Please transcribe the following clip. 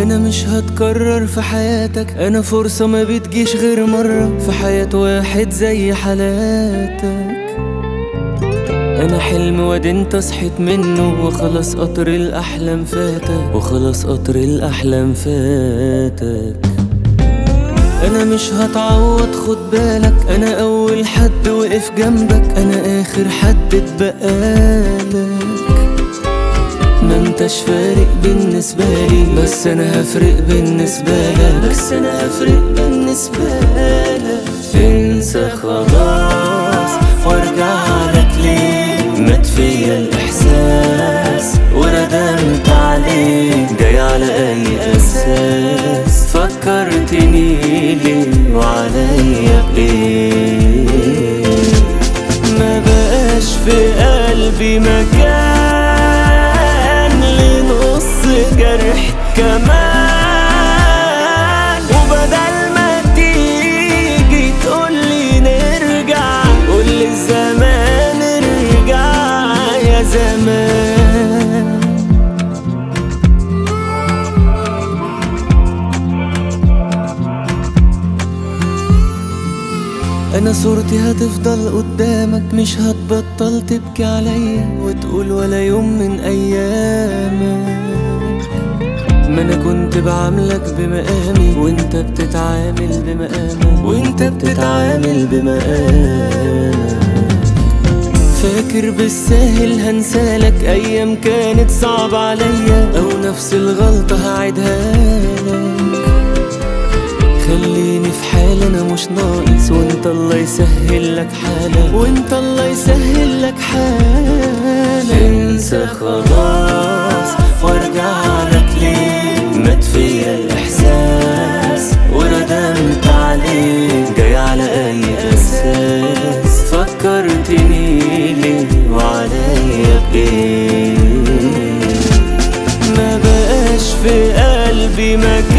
انا مش هتكرر في حياتك انا فرصة ما بتجيش غير مرة في حياة واحد زي حالاتك انا حلم واد انت صحيت منه وخلاص قطر الاحلام فاتك وخلاص قطر الاحلام فاتك انا مش هتعوض خد بالك انا اول حد وقف جنبك انا اخر حد اتبقالك ما انتش فارق بالنسبة لي بس انا هفرق بالنسبة لك بس انا هفرق بالنسبة لك انسى خلاص وارجع لك ليه مات فيا الاحساس وندمت عليه جاي على اي اساس فكرتني ليه وعليا بايه ما بقاش في قلبي مكان لنص جرح كمان وبدل ما تيجي تقولي نرجع قولي الزمان ارجع يا زمان انا صورتي هتفضل قدامك مش هتبطل تبكي عليا وتقول ولا يوم من ايامك ما انا كنت بعاملك بمقامي وانت بتتعامل بمقامك وانت بتتعامل بمقامك فاكر بالساهل هنسالك ايام كانت صعبة عليا او نفس الغلطة هعيدها لك خليني في حال انا مش ناقص وانت الله يسهل لك حالك وانت الله يسهل لك حالك انسى خلاص وارجع لك ليه مات فيا الاحساس وندمت عليه جاي على اي اساس فكرتني ليه وعليا بايه ما بقاش في قلبي مكان